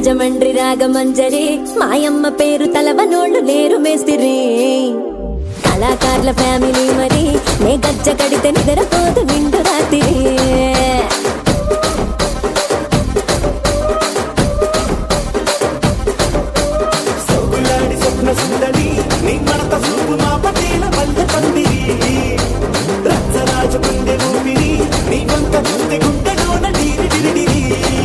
రాజమండ్రి రాగమంజరి మాయమ్మ పేరు తలవనోళ్ళు లేరు మేస్తిరి కళాకారుల ఫ్యామిలీ మరి నే గజ్జ కడితే నిద్రపోదు నిండు రాత్రి సొగులాడి స్వప్న సుందరి నీ మడత చూపు మా పటేల మల్లె పందిరి రచ్చరాజ గుండె ఊపిరి నీ వంక గుండె గుండెలోన డీరి డిరిడిరి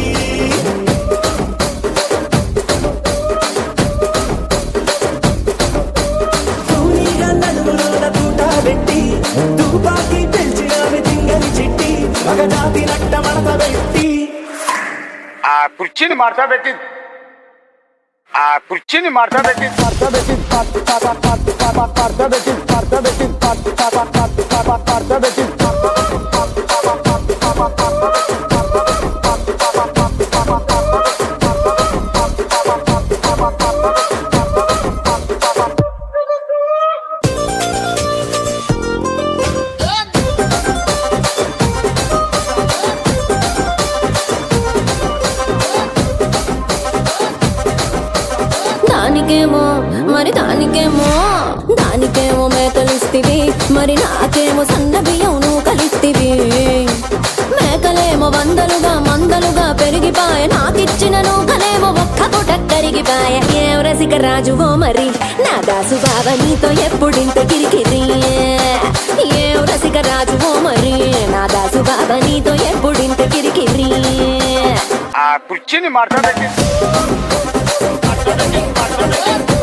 కూలీగా నడుములోన తూట పెట్టి తుపాకి పెంచినావి జింగని చిట్టి మగజాతి నట్ట మడత పెట్టి ఆ కుర్చీని మార్చబెట్టి ఆ కుర్చీని మార్చబెట్టి మార్చబెట్టి మార్చబెట్టి మార్చబెట్టి మార్చబెట్టి దానికేమో మరి దానికేమో దానికేమో మేకలిస్తివి మరి నాకేమో సన్న బియ్యం నువ్వు కలిస్తివి మేకలేమో వందలుగా మందలుగా పెరిగిపాయ నాకిచ్చిన నూకలేమో ఒక్క పూట కరిగిపాయ ఏం రసిక రాజువో మరి నా దాసు బావ నీతో ఎప్పుడింత కిరికిరి ఏం రసిక రాజువో మరి నా దాసు బావ నీతో ఎప్పుడింత కిరికిరి ఆ కుర్చీని మార్చబెట్టి మార్చబెట్టి మార్చబెట్టి